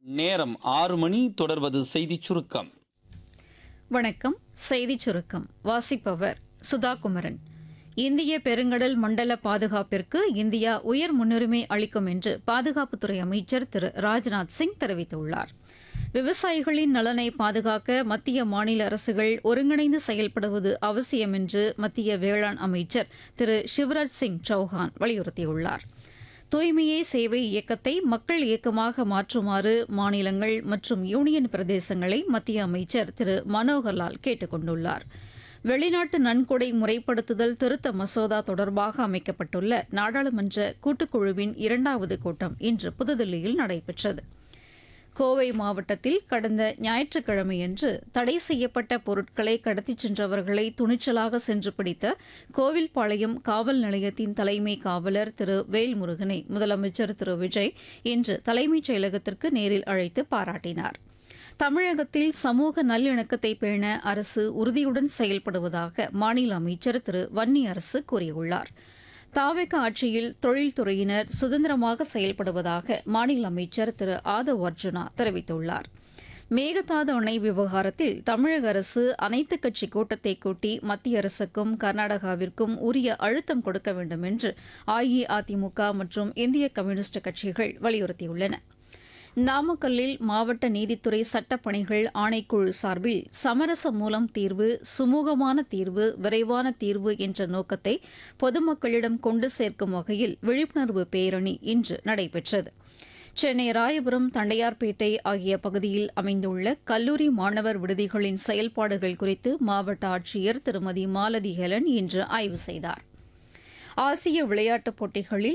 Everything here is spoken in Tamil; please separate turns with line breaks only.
நேரம் ஆறு மணி தொடர்வது செய்திச் சுருக்கம்
வணக்கம் செய்திச் சுருக்கம் வாசிப்பவர் சுதா குமரன் இந்திய பெருங்கடல் மண்டல பாதுகாப்பிற்கு இந்தியா உயர் முன்னுரிமை அளிக்கும் என்று பாதுகாப்புத்துறை அமைச்சர் திரு ராஜ்நாத் சிங் தெரிவித்துள்ளார் விவசாயிகளின் நலனை பாதுகாக்க மத்திய மாநில அரசுகள் ஒருங்கிணைந்து செயல்படுவது அவசியம் என்று மத்திய வேளாண் அமைச்சர் திரு சிவராஜ் சிங் சௌஹான் வலியுறுத்தியுள்ளார் தூய்மையே சேவை இயக்கத்தை மக்கள் இயக்கமாக மாற்றுமாறு மாநிலங்கள் மற்றும் யூனியன் பிரதேசங்களை மத்திய அமைச்சர் திரு மனோகர்லால் கேட்டுக் கொண்டுள்ளார் வெளிநாட்டு நன்கொடை முறைப்படுத்துதல் திருத்த மசோதா தொடர்பாக அமைக்கப்பட்டுள்ள நாடாளுமன்ற கூட்டுக்குழுவின் இரண்டாவது கூட்டம் இன்று புதுதில்லியில் நடைபெற்றது கோவை மாவட்டத்தில் கடந்த ஞாயிற்றுக்கிழமையன்று தடை செய்யப்பட்ட பொருட்களை கடத்திச் சென்றவர்களை துணிச்சலாக சென்று பிடித்த கோவில்பாளையம் காவல் நிலையத்தின் தலைமை காவலர் திரு வேல்முருகனை முதலமைச்சர் திரு விஜய் இன்று தலைமைச் செயலகத்திற்கு நேரில் அழைத்து பாராட்டினார் தமிழகத்தில் சமூக நல்லிணக்கத்தை பேண அரசு உறுதியுடன் செயல்படுவதாக மாநில அமைச்சர் திரு வன்னி அரசு கூறியுள்ளார் தாவேக ஆட்சியில் தொழில்துறையினர் சுதந்திரமாக செயல்படுவதாக மாநில அமைச்சர் திரு ஆதவ் அர்ஜுனா தெரிவித்துள்ளார் மேகதாது அணை விவகாரத்தில் தமிழக அரசு அனைத்துக் கட்சி கூட்டத்தை கூட்டி மத்திய அரசுக்கும் கர்நாடகாவிற்கும் உரிய அழுத்தம் கொடுக்க வேண்டும் என்று அஇஅதிமுக மற்றும் இந்திய கம்யூனிஸ்ட் கட்சிகள் வலியுறுத்தியுள்ளன நாமக்கல்லில் மாவட்ட நீதித்துறை சட்டப்பணிகள் ஆணைக்குழு சார்பில் சமரச மூலம் தீர்வு சுமூகமான தீர்வு விரைவான தீர்வு என்ற நோக்கத்தை பொதுமக்களிடம் கொண்டு சேர்க்கும் வகையில் விழிப்புணர்வு பேரணி இன்று நடைபெற்றது சென்னை ராயபுரம் தண்டையார்பேட்டை ஆகிய பகுதியில் அமைந்துள்ள கல்லூரி மாணவர் விடுதிகளின் செயல்பாடுகள் குறித்து மாவட்ட ஆட்சியர் திருமதி மாலதி ஹெலன் இன்று ஆய்வு செய்தார் ஆசிய விளையாட்டுப் போட்டிகளில்